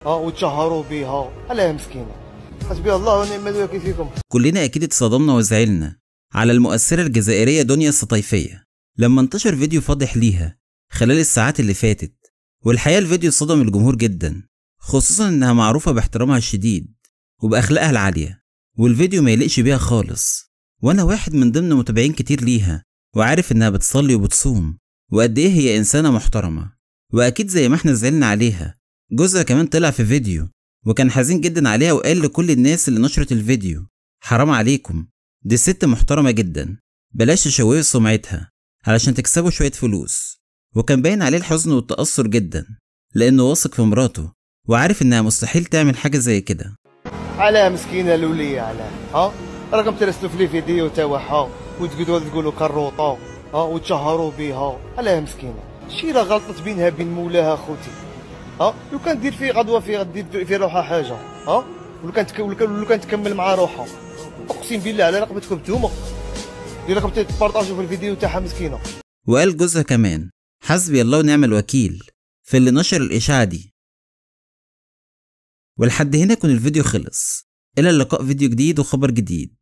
ها وتشهروا بها علاه مسكينه حسبي الله ونعم الوكيل فيكم كلنا أكيد اتصدمنا وزعلنا على المؤثرة الجزائرية دنيا السطيفية لما انتشر فيديو فاضح ليها خلال الساعات اللي فاتت والحقيقة الفيديو صدم الجمهور جدا خصوصا إنها معروفة باحترامها الشديد وبأخلاقها العالية والفيديو ما يليقش بيها خالص وأنا واحد من ضمن متابعين كتير ليها وعارف إنها بتصلي وبتصوم وقد إيه هي إنسانة محترمة وأكيد زي ما إحنا زعلنا عليها جوزها كمان طلع في فيديو وكان حزين جدا عليها وقال لكل الناس اللي نشرت الفيديو حرام عليكم دي ست محترمة جدا بلاش تشوهوا سمعتها علشان تكسبوا شوية فلوس وكان باين عليه الحزن والتأثر جدا لأنه واثق في مراته وعارف إنها مستحيل تعمل حاجة زي كده علاه مسكينه الوليه علاه ها راكم ترسلوا في لي فيديو تاعها وتقعدوا تقولوا كروطه ها وتشهروا بها علاه مسكينه شي راه غلطت بينها بين مولاها خوتي ها لو كان دير فيه غدوه فيه دير في روحها حاجه ها ولو كانت تك- ولو كان- لو كانت تكمل مع روحها اقسم بالله على رقبتكم نتوما اللي راكم تبارطاجيو في الفيديو تاعها مسكينه وقال جوزها كمان حسبي الله ونعم الوكيل في اللي نشر الإشاعة دي ولحد هنا يكون الفيديو خلص إلى اللقاء فيديو جديد وخبر جديد